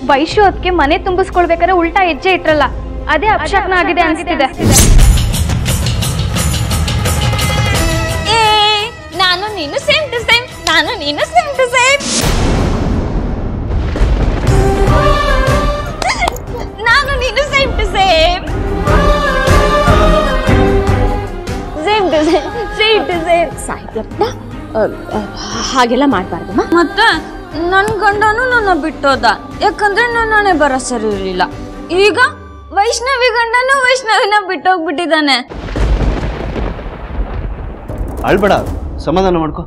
ವೈಶು ಅದಕ್ಕೆ ಮನೆ ತುಂಬಿಸ್ಕೊಳ್ಬೇಕಾದ್ರೆ ಉಲ್ಟಾ ಹೆಜ್ಜೆ ಇಟ್ರಲ್ಲ ಅದೇ ಅಪಶಕ್ನ ಆಗಿದೆ ಅನಿಸ್ತಿದೆ ಏ ನಾನು ನೀನು ಸೇಮ್ ಟು ಸೇಮ್ ನಾನು ನೀನು ಸೇಮ್ ಟು ಸೇಮ್ ನಾನು ನೀನು same to same same to same same to same ಸಾಹಿತ್ಯಪ್ಪ ಹಾಗೆಲ್ಲ ಮಾಡಬಾರ್ದಮ್ಮ ಮತ್ತೆ ನನ್ನ ಗಂಡನು ನನ್ನ ಬಿಟ್ಟೋದ ಯಾಕಂದ್ರೆ ನನ್ನ ಹಣೆ ಬರ ಸರಿ ಇರಲಿಲ್ಲ ಈಗ ವೈಷ್ಣವಿ ಗಂಡನು ವೈಷ್ಣವಿನ ಬಿಟ್ಟೋಗ್ಬಿಟ್ಟಿದ್ದಾನೆ ಅಳ್ಬೇಡ ಸಮಾಧಾನ ಮಾಡ್ಕೊ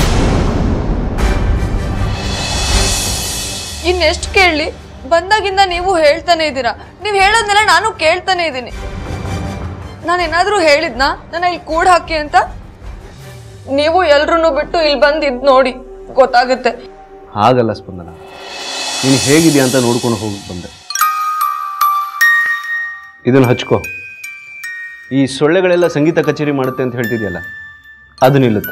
ಇನ್ನೆಷ್ಟು ಕೇಳಲಿ ಬಂದಾಗಿಂದ ನೀವು ಹೇಳ್ತಾನೆ ಇದ್ದೀರಾ ನೀವು ಹೇಳೋದ್ನೆಲ್ಲ ನಾನು ಕೇಳ್ತಾನೆ ಇದ್ದೀನಿ ನಾನೇನಾದ್ರೂ ಹೇಳಿದ್ನಾ ನನ್ನ ಇಲ್ಲಿ ಕೂಡ ಹಾಕಿ ಅಂತ ನೀವು ಎಲ್ರೂ ಬಿಟ್ಟು ಇಲ್ಲಿ ಬಂದು ಇದ್ ನೋಡಿ ಗೊತ್ತಾಗುತ್ತೆ ಹಾಗಲ್ಲ ಸ್ಪಂದನ ನೀನು ಹೇಗಿದೆಯಾ ಅಂತ ನೋಡ್ಕೊಂಡು ಹೋಗಿ ಬಂದೆ ಇದನ್ನು ಹಚ್ಕೋ ಈ ಸೊಳ್ಳೆಗಳೆಲ್ಲ ಸಂಗೀತ ಕಚೇರಿ ಮಾಡುತ್ತೆ ಅಂತ ಹೇಳ್ತಿದ್ಯಲ್ಲ ಅದು ನಿಲ್ಲುತ್ತೆ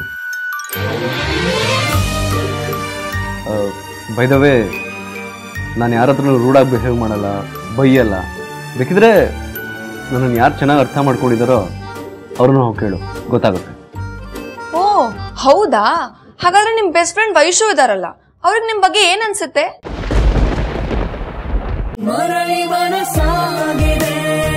ಬೈದವೇ ನಾನು ಯಾರ ಹತ್ರನೂ ರೂಢಾಗಿ ಬಿಹೇವ್ ಮಾಡಲ್ಲ ಬೈಯಲ್ಲ ಬೇಕಿದ್ರೆ ನನ್ನನ್ನು ಯಾರು ಚೆನ್ನಾಗಿ ಅರ್ಥ ಮಾಡ್ಕೊಂಡಿದ್ದಾರೋ ಅವ್ರನ್ನೂ ಹೋಗಿ ಕೇಳು ಗೊತ್ತಾಗುತ್ತೆ ಓ ಹೌದಾ ಹಾಗಾದ್ರೆ ನಿಮ್ ಬೆಸ್ಟ್ ಫ್ರೆಂಡ್ ವೈಶು ಇದಾರಲ್ಲ ಅವ್ರಿಗೆ ನಿಮ್ ಬಗ್ಗೆ ಏನ್ ಅನ್ಸುತ್ತೆ ಮರಳಿ ಮನಸಾಗಿದೆ